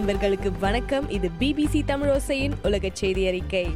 நண்பர்களுக்கு வணக்கம் இது பிபிசி தமிழோசையின் உலக செய்தி அறிக்கை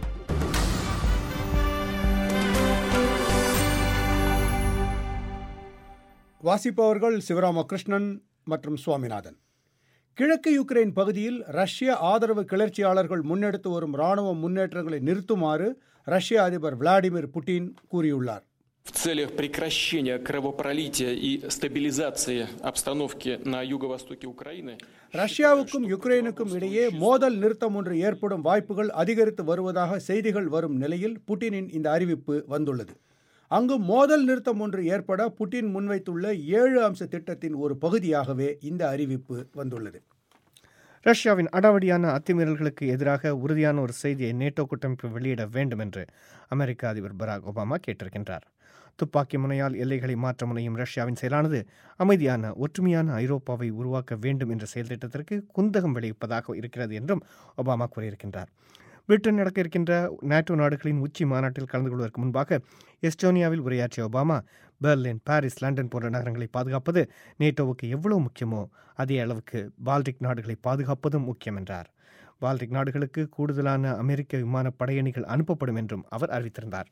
வாசிப்பவர்கள் சிவராமகிருஷ்ணன் மற்றும் சுவாமிநாதன் கிழக்கு யுக்ரைன் பகுதியில் ரஷ்ய ஆதரவு கிளர்ச்சியாளர்கள் முன்னெடுத்து வரும் ராணுவ முன்னேற்றங்களை நிறுத்துமாறு ரஷ்ய அதிபர் விளாடிமிர் புட்டின் கூறியுள்ளார் В целях прекращения кровопролития и стабилизации обстановки на юго-востоке Украины ரஷ்யாவுக்கும் யுக்ரைனுக்கும் இடையே மோதல் நிறுத்தம் ஒன்று ஏற்படும் வாய்ப்புகள் அதிகரித்து வருவதாக செய்திகள் வரும் நிலையில் புட்டினின் இந்த அறிவிப்பு வந்துள்ளது அங்கு மோதல் நிறுத்தம் ஒன்று ஏற்பட புட்டின் முன்வைத்துள்ள ஏழு அம்ச திட்டத்தின் ஒரு பகுதியாகவே இந்த அறிவிப்பு வந்துள்ளது ரஷ்யாவின் அடாவடியான அத்துமீறல்களுக்கு எதிராக உறுதியான ஒரு செய்தியை நேட்டோ கூட்டமைப்பு வெளியிட வேண்டும் என்று அமெரிக்க அதிபர் பராக் ஒபாமா கேட்டிருக்கின்றார் துப்பாக்கி முனையால் எல்லைகளை மாற்ற முனையும் ரஷ்யாவின் செயலானது அமைதியான ஒற்றுமையான ஐரோப்பாவை உருவாக்க வேண்டும் என்ற செயல்திட்டத்திற்கு குந்தகம் விளைவிப்பதாக இருக்கிறது என்றும் ஒபாமா கூறியிருக்கின்றார் பிரிட்டன் நடக்க இருக்கின்ற நாட்டோ நாடுகளின் உச்சி மாநாட்டில் கலந்து கொள்வதற்கு முன்பாக எஸ்டோனியாவில் உரையாற்றிய ஒபாமா பெர்லின் பாரிஸ் லண்டன் போன்ற நகரங்களை பாதுகாப்பது நேட்டோவுக்கு எவ்வளவு முக்கியமோ அதே அளவுக்கு பால்டிக் நாடுகளை பாதுகாப்பதும் முக்கியம் என்றார் பால்டிக் நாடுகளுக்கு கூடுதலான அமெரிக்க விமான படையணிகள் அனுப்பப்படும் என்றும் அவர் அறிவித்திருந்தார்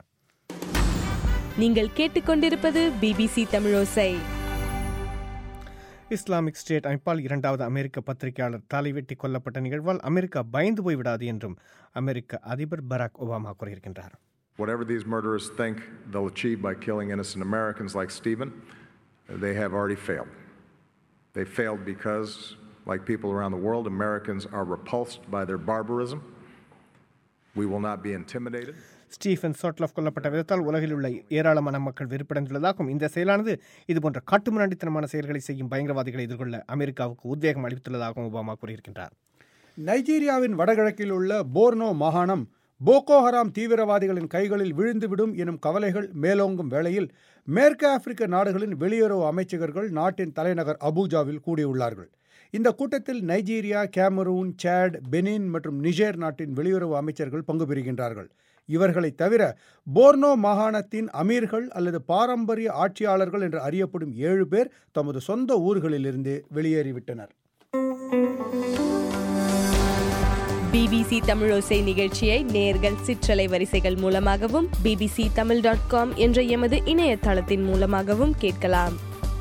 நீங்கள் கேட்டுக்கொண்டிருப்பது பிபிசி தமிழோசை இஸ்லாமிக் ஸ்டேட் அமைப்பால் இரண்டாவது அமெரிக்க பத்திரிகையாளர் தலைவெட்டி கொல்லப்பட்ட நிகழ்வால் அமெரிக்கா பயந்து போய்விடாது என்றும் அமெரிக்க அதிபர் பராக் ஒபாமா கூறியிருக்கின்றார் Whatever these murderers think they'll achieve by killing innocent Americans like Stephen, they have already failed. They failed because, like people around the world, Americans are repulsed by their barbarism. We will not be intimidated. Steven Sotloff கொல்லப்பட்ட விதத்தால் உலகில் உள்ள ஏராளமான மக்கள் வெறுப்படைந்துள்ளதாகவும் இந்த செயலானது இதுபோன்ற காட்டுமிராண்டித்தனமான செயல்களை செய்யும் பயங்கரவாதிகளை எதிர்கொள்ள அமெரிக்காவுக்கு உத்வேகம் அளித்துள்ளதாகவும் ஒபாமா கூறியிருக்கின்றார் நைஜீரியாவின் வடகிழக்கில் உள்ள போர்னோ மாகாணம் போகோ ஹராம் தீவிரவாதிகளின் கைகளில் விழுந்துவிடும் எனும் கவலைகள் மேலோங்கும் வேளையில் மேற்கு ஆப்பிரிக்க நாடுகளின் வெளியுறவு அமைச்சகர்கள் நாட்டின் தலைநகர் அபூஜாவில் கூடியுள்ளார்கள் இந்த கூட்டத்தில் நைஜீரியா கேமரூன் சேட் பெனின் மற்றும் நிஜேர் நாட்டின் வெளியுறவு அமைச்சர்கள் பங்கு பெறுகின்றார்கள் இவர்களை தவிர போர்னோ மாகாணத்தின் அமீர்கள் அல்லது பாரம்பரிய ஆட்சியாளர்கள் என்று அறியப்படும் ஏழு பேர் தமது சொந்த ஊர்களிலிருந்து வெளியேறிவிட்டனர் பிபிசி தமிழோசை நிகழ்ச்சியை நேர்கள் சிற்றலை வரிசைகள் மூலமாகவும் பிபிசி தமிழ் டாட் காம் என்ற எமது இணையதளத்தின் மூலமாகவும் கேட்கலாம்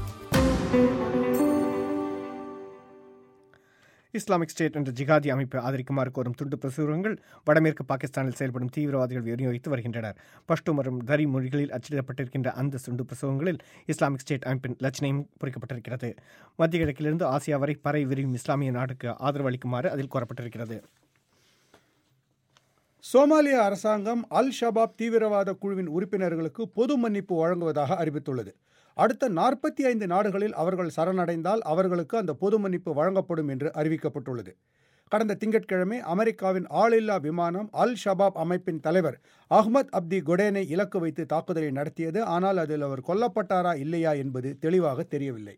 இஸ்லாமிக் ஸ்டேட் என்ற ஜிகாதி அமைப்பை ஆதரிக்குமாறு கோரும் துண்டு பிரசுரங்கள் வடமேற்கு பாகிஸ்தானில் செயல்படும் தீவிரவாதிகள் விநியோகித்து வருகின்றனர் பஷ்டு மற்றும் தரி மொழிகளில் அச்சிடப்பட்டிருக்கின்ற அந்த துண்டு பிரசுரங்களில் இஸ்லாமிக் ஸ்டேட் அமைப்பின் லட்சணையும் பொறிக்கப்பட்டிருக்கிறது மத்திய கிழக்கிலிருந்து ஆசியா வரை பறை விரியும் இஸ்லாமிய நாடுக்கு ஆதரவு அளிக்குமாறு அதில் கோரப்பட்டிருக்கிறது சோமாலிய அரசாங்கம் அல் ஷபாப் தீவிரவாத குழுவின் உறுப்பினர்களுக்கு பொது மன்னிப்பு வழங்குவதாக அறிவித்துள்ளது அடுத்த நாற்பத்தி ஐந்து நாடுகளில் அவர்கள் சரணடைந்தால் அவர்களுக்கு அந்த பொது மன்னிப்பு வழங்கப்படும் என்று அறிவிக்கப்பட்டுள்ளது கடந்த திங்கட்கிழமை அமெரிக்காவின் ஆளில்லா விமானம் அல் ஷபாப் அமைப்பின் தலைவர் அஹ்மத் அப்தி கொடேனை இலக்கு வைத்து தாக்குதலை நடத்தியது ஆனால் அதில் அவர் கொல்லப்பட்டாரா இல்லையா என்பது தெளிவாக தெரியவில்லை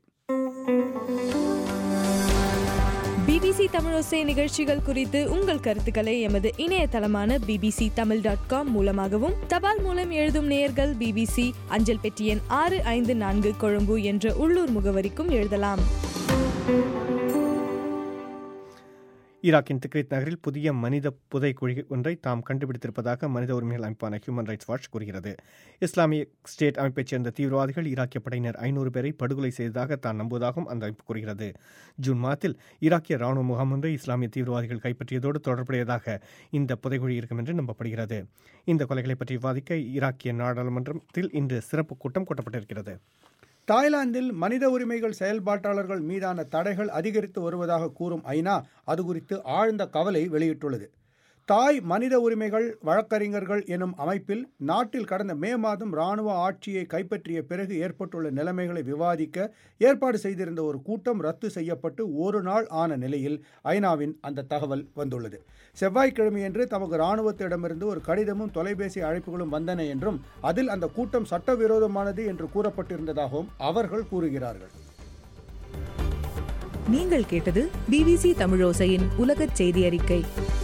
பிபிசி தமிழோசை நிகழ்ச்சிகள் குறித்து உங்கள் கருத்துக்களை எமது இணையதளமான பிபிசி தமிழ் டாட் காம் மூலமாகவும் தபால் மூலம் எழுதும் நேயர்கள் பிபிசி அஞ்சல் பெட்டி எண் ஆறு ஐந்து நான்கு கொழும்பு என்ற உள்ளூர் முகவரிக்கும் எழுதலாம் ஈராக்கின் திக்ரித் நகரில் புதிய மனித புதைக்குழி ஒன்றை தாம் கண்டுபிடித்திருப்பதாக மனித உரிமைகள் அமைப்பான ஹியூமன் ரைட்ஸ் வாட்ச் கூறுகிறது இஸ்லாமிய ஸ்டேட் அமைப்பைச் சேர்ந்த தீவிரவாதிகள் ஈராக்கிய படையினர் ஐநூறு பேரை படுகொலை செய்ததாக தான் நம்புவதாகவும் அந்த அமைப்பு கூறுகிறது ஜூன் மாதத்தில் ஈராக்கிய ராணுவ முகாம் ஒன்றை இஸ்லாமிய தீவிரவாதிகள் கைப்பற்றியதோடு தொடர்புடையதாக இந்த புதைக்குழி இருக்கும் என்று நம்பப்படுகிறது இந்த கொலைகளை பற்றி விவாதிக்க ஈராக்கிய நாடாளுமன்றத்தில் இன்று சிறப்பு கூட்டம் கூட்டப்பட்டிருக்கிறது தாய்லாந்தில் மனித உரிமைகள் செயல்பாட்டாளர்கள் மீதான தடைகள் அதிகரித்து வருவதாக கூறும் ஐநா அது குறித்து ஆழ்ந்த கவலை வெளியிட்டுள்ளது தாய் மனித உரிமைகள் வழக்கறிஞர்கள் எனும் அமைப்பில் நாட்டில் கடந்த மே மாதம் இராணுவ ஆட்சியை கைப்பற்றிய பிறகு ஏற்பட்டுள்ள நிலைமைகளை விவாதிக்க ஏற்பாடு செய்திருந்த ஒரு கூட்டம் ரத்து செய்யப்பட்டு ஒரு நாள் ஆன நிலையில் ஐநாவின் அந்த தகவல் வந்துள்ளது செவ்வாய்க்கிழமையன்று தமக்கு இராணுவத்திடமிருந்து ஒரு கடிதமும் தொலைபேசி அழைப்புகளும் வந்தன என்றும் அதில் அந்த கூட்டம் சட்டவிரோதமானது என்று கூறப்பட்டிருந்ததாகவும் அவர்கள் கூறுகிறார்கள் நீங்கள் கேட்டது பிபிசி தமிழோசையின் உலகச் செய்தி அறிக்கை